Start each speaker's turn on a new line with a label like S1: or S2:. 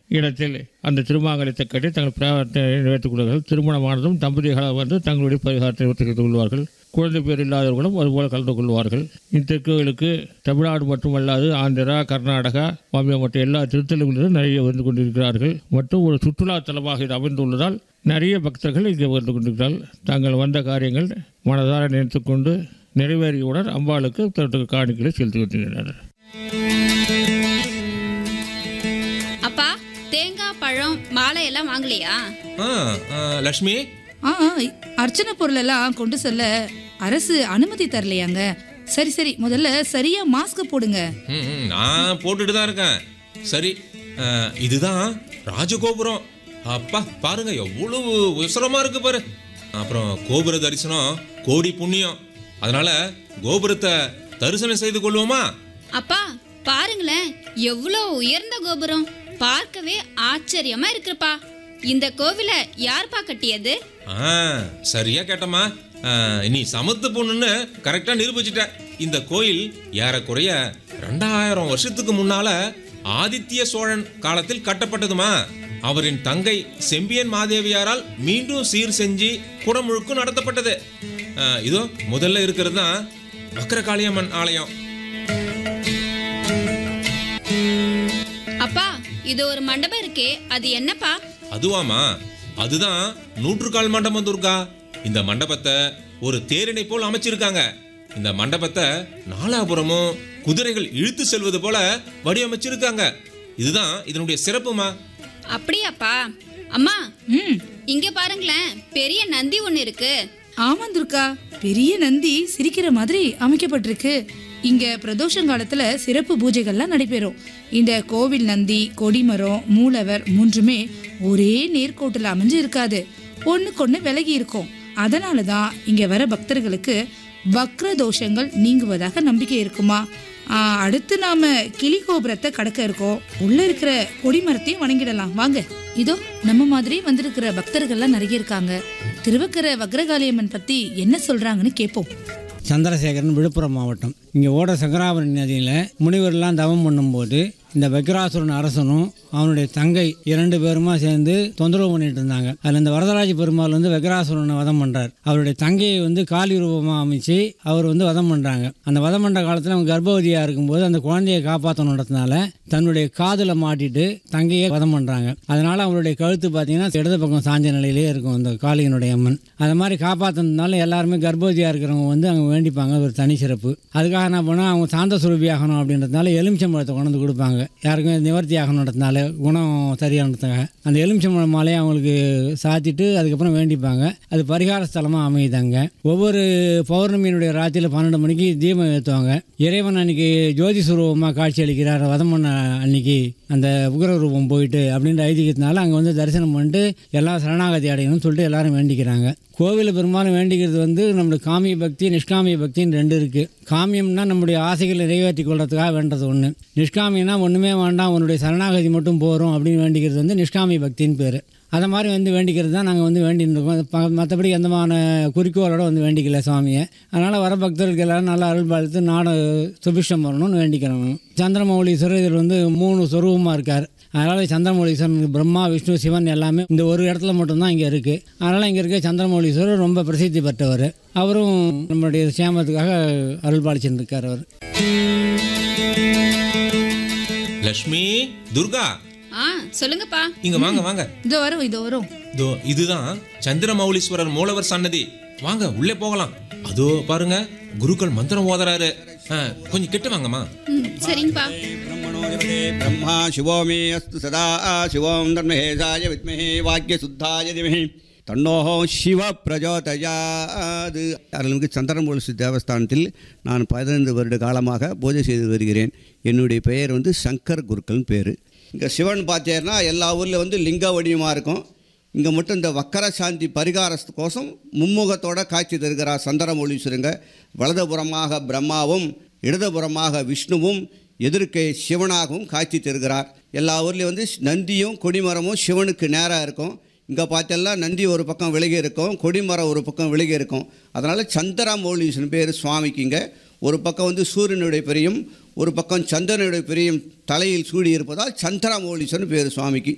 S1: இடத்தில் அந்த திருமாங்கலத்தை கட்டி தங்கள் பிரார்த்தனை நிறைவேற்றிக் கொள்வார்கள் திருமணமானதும் தம்பதிகளாக வந்து தங்களுடைய பரிகாரத்தை ஒத்துழைத்துக் கொள்வார்கள் குழந்தை பேர் இல்லாதவர்களும் அதுபோல் கலந்து கொள்வார்கள் இந்த கோயிலுக்கு தமிழ்நாடு மட்டுமல்லாது ஆந்திரா கர்நாடகா பாம்பே மற்றும் எல்லா திருத்தலங்களிலும் நிறைய வந்து கொண்டிருக்கிறார்கள் மற்றும் ஒரு சுற்றுலா தலமாக இது அமைந்துள்ளதால் நிறைய பக்தர்கள் இங்கே வந்து கொண்டிருக்கிறார்கள் தாங்கள் வந்த காரியங்கள் மனதார நினைத்துக்கொண்டு நிறைவேறியவுடன் அம்பாளுக்கு தட்டு காணிக்கைகளை செலுத்தி வருகின்றனர்
S2: அப்பா தேங்காய் பழம் மாலை எல்லாம் வாங்கலையா
S3: ஆ ஆ, லக்ஷ்மி
S4: ஆ அர்ச்சனை பொருள் எல்லாம் கொண்டு செல்ல அரசு அனுமதி தரலையாங்க சரி சரி முதல்ல சரியா மாஸ்க் போடுங்க
S3: ம், ம், நான் போட்டுட்டு தான் இருக்கேன் சரி ஆ, இதுதான் ராஜகோபுரம் அப்பா பாருங்க எவ்வளவு உசரமா இருக்கு பாரு அப்புறம் கோபுர தரிசனம் கோடி புண்ணியம் அதனால கோபுரத்தை தரிசனம் செய்து கொள்வோமா
S2: அப்பா பாருங்களேன் எவ்வளோ உயர்ந்த கோபுரம் பார்க்கவே ஆச்சரியமா இருக்குப்பா இந்த கோவிலை யார்ப்பா கட்டியது
S3: ஆ சரியா கேட்டம்மா ஆ, நீ சமத்து பொண்ணுன்னு கரெக்டா நிரூபிச்சிட்ட இந்த கோயில் ஏறக்குறைய ரெண்டாயிரம் வருஷத்துக்கு முன்னால ஆதித்ய சோழன் காலத்தில் கட்டப்பட்டதுமா அவரின் தங்கை செம்பியன் மாதேவியாரால் மீண்டும் சீர் செஞ்சு குடமுழுக்கும் நடத்தப்பட்டது ஆ, இதோ முதல்ல இருக்கிறது தான் வக்கரகாளியம்மன் ஆலயம்
S2: அப்பா இது ஒரு மண்டபம் இருக்கே அது என்னப்பா
S3: அதுவாமா அதுதான் நூற்றுக்கால் மண்டபம் துர்கா இந்த மண்டபத்தை ஒரு தேரினை போல் அமைச்சிருக்காங்க இந்த மண்டபத்தை நாலாபுரமும் குதிரைகள் இழுத்து செல்வது போல வடிவமைச்சிருக்காங்க இதுதான் இதனுடைய சிறப்புமா
S2: அப்படியாப்பா அம்மா
S4: ம்
S2: இங்க பாருங்களேன் பெரிய நந்தி ஒண்ணு இருக்கு
S4: ஆமா துர்கா பெரிய நந்தி சிரிக்கிற மாதிரி அமைக்கப்பட்டிருக்கு இங்க பிரதோஷங்காலத்துல சிறப்பு பூஜைகள்லாம் நடைபெறும் இந்த கோவில் நந்தி கொடிமரம் மூலவர் மூன்றுமே ஒரே நேர்கோட்டில் அமைஞ்சு இருக்காது ஒண்ணுக்கொண்ணு விலகி இருக்கும் அதனால தான் இங்க வர பக்தர்களுக்கு வக்ர தோஷங்கள் நீங்குவதாக நம்பிக்கை இருக்குமா ஆ, அடுத்து நாம கிளி கோபுரத்தை கடக்க இருக்கோம் உள்ள இருக்கிற கொடிமரத்தையும் வணங்கிடலாம் வாங்க இதோ நம்ம மாதிரி வந்திருக்கிற பக்தர்கள்லாம் நிறைய இருக்காங்க திருவக்கரை வக்ரகாளியம்மன் பத்தி என்ன சொல்றாங்கன்னு கேட்போம்
S5: சந்திரசேகரன் விழுப்புரம் மாவட்டம் இங்கே ஓட சங்கராபுரி நதியில் முனிவர்லாம் தவம் பண்ணும்போது இந்த வக்ராசுரன் அரசனும் அவனுடைய தங்கை இரண்டு பேருமா சேர்ந்து தொந்தரவு பண்ணிட்டு இருந்தாங்க அதில் இந்த வரதராஜ பெருமாள் வந்து வக்ராசுரனை வதம் பண்ணுறார் அவருடைய தங்கையை வந்து காலி ரூபமாக அமைச்சு அவர் வந்து வதம் பண்ணுறாங்க அந்த வதம் பண்ணுற காலத்தில் அவங்க கர்ப்பவதியாக இருக்கும்போது அந்த குழந்தையை காப்பாற்றணுன்றதுனால தன்னுடைய காதில் மாட்டிட்டு தங்கையை வதம் பண்ணுறாங்க அதனால அவருடைய கழுத்து பார்த்தீங்கன்னா இடது பக்கம் சாஞ்ச நிலையிலே இருக்கும் அந்த காளியனுடைய அம்மன் அது மாதிரி காப்பாற்றினதுனால எல்லாருமே கர்ப்பவதியாக இருக்கிறவங்க வந்து அங்கே வேண்டிப்பாங்க அது ஒரு தனி சிறப்பு அதுக்காக என்ன பண்ணால் அவங்க சாந்த சுரபி ஆகணும் அப்படின்றதுனால எலுமிச்சம்பழத்தை கொண்டு வந்து கொடுப்பாங்க யாருக்கும் நிவர்த்தி ஆகணுன்றதுனால குணம் சரியானதுக்காக அந்த எலுமிச்சம்பழம் மாலையை அவங்களுக்கு சாத்திட்டு அதுக்கப்புறம் வேண்டிப்பாங்க அது பரிகார ஸ்தலமாக அமையுதாங்க ஒவ்வொரு பௌர்ணமியினுடைய ராத்திரியில் பன்னெண்டு மணிக்கு தீபம் ஏற்றுவாங்க இறைவன் அன்னைக்கு ஜோதி சுரூபமாக காட்சி அளிக்கிறார் வதம் பண்ண அன்னைக்கு அந்த உக்ர ரூபம் போயிட்டு அப்படின்ற ஐதீகத்தினால அங்கே வந்து தரிசனம் பண்ணிட்டு எல்லாம் சரணாகதி அடையணும்னு சொல்லிட்டு எல்லாரும் வேண்டிக்கிறாங்க கோவிலில் பெரும்பாலும் வேண்டிக்கிறது வந்து நம்மளுடைய காமிய பக்தி நிஷ்காமிய பக்தின்னு ரெண்டு இருக்குது காமியம்னா நம்முடைய ஆசைகளை நிறைவேற்றி கொள்றதுக்காக வேண்டது ஒன்று நிஷ்காமியம்னா ஒன்றுமே வேண்டாம் உன்னுடைய சரணாகதி மட்டும் போகிறோம் அப்படின்னு வேண்டிக்கிறது வந்து நிஷ்காமிய பக்தின்னு பேர் அதை மாதிரி வந்து வேண்டிக்கிறது தான் நாங்கள் வந்து வேண்டின்னு இருக்கோம் ப- மற்றபடி எந்தமான குறிக்கோளோட வந்து வேண்டிக்கல சுவாமியை அதனால் வர பக்தர்களுக்கு எல்லாரும் நல்லா அருள் பாலித்து நாடு சுபிஷம் வரணும்னு வேண்டிக்கிறோம் சந்திரமௌலீஸ்வரர் இதில் வந்து மூணு சொரூபமாக இருக்கார் அதனால் சந்திரமௌலீஸ்வரன் பிரம்மா விஷ்ணு சிவன் எல்லாமே இந்த ஒரு இடத்துல மட்டும்தான் இங்கே இருக்குது அதனால் இங்கே இருக்க சந்திரமௌலீஸ்வரர் ரொம்ப பிரசித்தி பெற்றவர் அவரும் நம்மளுடைய சேமத்துக்காக அருள் பாலிச்சுட்டு இருக்கார் அவர்
S3: லக்ஷ்மி துர்கா
S2: ஆ சொல்லுங்கப்பா
S3: இங்க வாங்க வாங்க
S4: இதோ வரும் இதோ வரும்
S3: இதோ இதுதான் சந்திரமௌலீஸ்வரர் மூலவர் சன்னதி வாங்க உள்ளே போகலாம் அதோ பாருங்க குருக்கள் மந்திரம் ஓதுறாரு ஆ, கொஞ்சம் கிட்ட வாங்கம்மா
S2: ம் சரிங்கப்பா
S6: ब्रह्मणोऽधिपते ब्रह्मा शिवो मे अस्तु सदा शिवं धर्महेशाय विद्महे वाक्यशुद्धाय धीमहि தன்னோஹ சிவ பிரஜோதயாது அருள்மிகு சந்திரமூலசி தேவஸ்தானத்தில் நான் பதினைந்து வருட காலமாக பூஜை செய்து வருகிறேன் என்னுடைய பெயர் வந்து சங்கர் குருக்கள்னு பேர் இங்கே சிவன் பார்த்தீங்கன்னா எல்லா ஊரில் வந்து லிங்க வடிவமாக இருக்கும் இங்கே மட்டும் இந்த வக்கர சாந்தி பரிகாரத்துக்கோசம் மும்முகத்தோட காட்சி தருகிறார் சந்திரமௌலீஸ்வரங்க வலதுபுறமாக பிரம்மாவும் இடதுபுறமாக விஷ்ணுவும் எதிர்க்கே சிவனாகவும் காட்சி தருகிறார் எல்லா ஊர்லேயும் வந்து நந்தியும் கொடிமரமும் சிவனுக்கு நேராக இருக்கும் இங்கே பார்த்தெல்லாம் நந்தி ஒரு பக்கம் விலகி இருக்கும் கொடிமரம் ஒரு பக்கம் விலகி இருக்கும் அதனால் சந்திரமௌலீஸ்வரன் பேர் சுவாமிக்கு இங்கே ஒரு பக்கம் வந்து சூரியனுடைய பெரியும் ஒரு பக்கம் சந்திரனுடைய பெரியும் தலையில் சூடி இருப்பதால் சந்திரமௌலீஸ்வரன் பேர் சுவாமிக்கு